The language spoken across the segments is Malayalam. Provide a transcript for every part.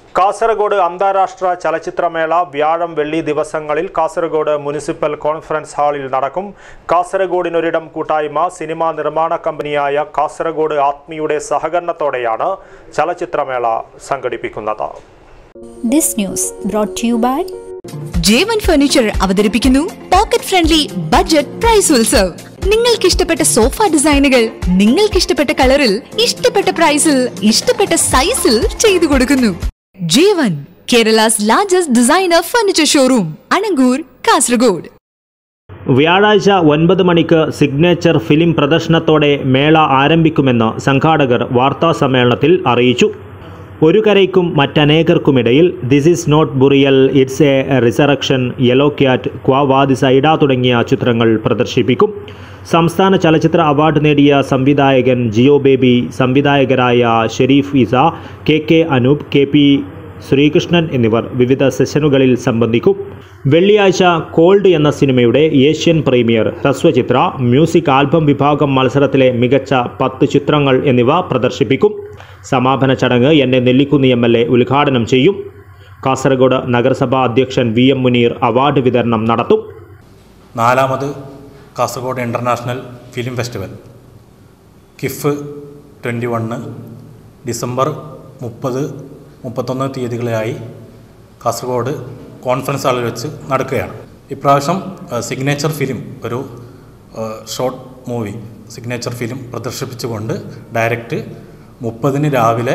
കാസർഗോഡ് അന്താരാഷ്ട്ര ചലച്ചിത്രമേള വ്യാഴം വെള്ളി ദിവസങ്ങളിൽ കാസർഗോഡ് മുനിസിപ്പൽ കോൺഫറൻസ് ഹാളിൽ നടക്കും കാസർഗോഡിനൊരിടം കൂട്ടായ്മ സിനിമാ നിർമ്മാണ കമ്പനിയായ കാസർഗോഡ് ആത്മിയുടെ സഹകരണത്തോടെയാണ് ചലച്ചിത്രമേള സംഘടിപ്പിക്കുന്നത് This news brought to you by Jevan furniture അവതരിപ്പിക്കുന്നു pocket friendly budget price Utsav നിങ്ങൾക്ക് ഇഷ്ടപ്പെട്ട സോഫ ഡിസൈനുകൾ നിങ്ങൾക്ക് ഇഷ്ടപ്പെട്ട കളറിൽ ഇഷ്ടപ്പെട്ട പ്രൈസിൽ ഇഷ്ടപ്പെട്ട സൈസിൽ ചെയ്തു കൊടുക്കുന്നു Jevan Kerala's largest designer furniture showroom Anangoor Kasaragod വ്യാഴാഴ്ച ഒൻപത് മണിക്ക് സിഗ്നേച്ചർ ഫിലിം പ്രദർശനത്തോടെ മേള ആരംഭിക്കുമെന്ന് സംഘാടകർ വാർത്താ സമ്മേളനത്തിൽ അറിയിച്ചു ഒരു കരയ്ക്കും മറ്റനേകർക്കുമിടയിൽ this is not burial it's a resurrection yellow cat ക്വാവാദി സൈഡ തുടങ്ങിയ ചിത്രങ്ങൾ പ്രദർശിപ്പിക്കും സംസ്ഥാന ചലച്ചിത്ര അവാർഡ് നേടിയ സംവിധായകൻ ജിയോ ബേബി സംവിധായകരായ Sharif Isa K K Anoop K P Sreekrishnan എന്നിവർ വിവിധ സെഷനുകളിൽ സംബന്ധിക്കും വെള്ളിയാഴ്ച കോൾഡ് എന്ന സിനിമയുടെ ഏഷ്യൻ പ്രീമിയർ ഹ്രസ്വചിത്ര മ്യൂസിക് ആൽബം വിഭാഗം മത്സരത്തിലെ മികച്ച പത്ത് ചിത്രങ്ങൾ എന്നിവ പ്രദർശിപ്പിക്കും സമാപന ചടങ്ങ് N A Nellikkunnu M L A ഉദ്ഘാടനം ചെയ്യും കാസർഗോഡ് നഗരസഭാ അധ്യക്ഷൻ വി എം മുനീർ അവാർഡ് വിതരണം നടത്തും നാലാമത് Kasaragod international film festival KIFF twenty one December മുപ്പത് മുപ്പത്തൊന്ന് തീയതികളിലായി കാസർഗോഡ് കോൺഫറൻസ് ഹാളിൽ വെച്ച് നടക്കുകയാണ് ഇപ്രാവശ്യം സിഗ്നേച്ചർ ഫിലിം ഒരു ഷോർട്ട് മൂവി സിഗ്നേച്ചർ ഫിലിം പ്രദർശിപ്പിച്ചുകൊണ്ട് ഡയറക്റ്റ് മുപ്പതിന് രാവിലെ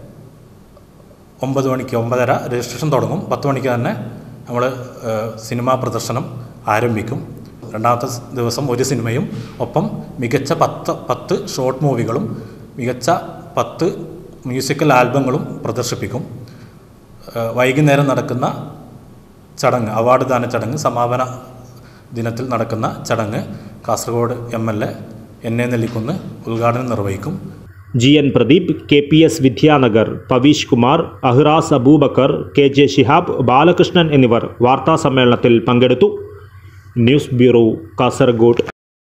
ഒമ്പത് മണിക്ക് ഒമ്പതര രജിസ്ട്രേഷൻ തുടങ്ങും പത്ത് മണിക്ക് തന്നെ നമ്മൾ സിനിമാ പ്രദർശനം ആരംഭിക്കും രണ്ടാമത്തെ സ് ദിവസം ഒരു സിനിമയും ഒപ്പം മികച്ച പത്ത് പത്ത് ഷോർട്ട് മൂവികളും മികച്ച പത്ത് മ്യൂസിക്കൽ ആൽബങ്ങളും പ്രദർശിപ്പിക്കും ഏഹ് വൈകുന്നേരം നടക്കുന്ന ചടങ്ങ് അവാർഡ് ദാന ചടങ്ങ് സമാപന ദിനത്തിൽ നടക്കുന്ന ചടങ്ങ് Kasaragod M L A N A Nellikkunnu ഉദ്ഘാടനം നിർവഹിക്കും G N Pradeep K P S Vidyanagar Paveesh Kumar Ahras Aboobacker K J Shihab Balakrishnan എന്നിവർ വാർത്താ സമ്മേളനത്തിൽ പങ്കെടുത്തു ന്യൂസ് ബ്യൂറോ കാസർഗോഡ്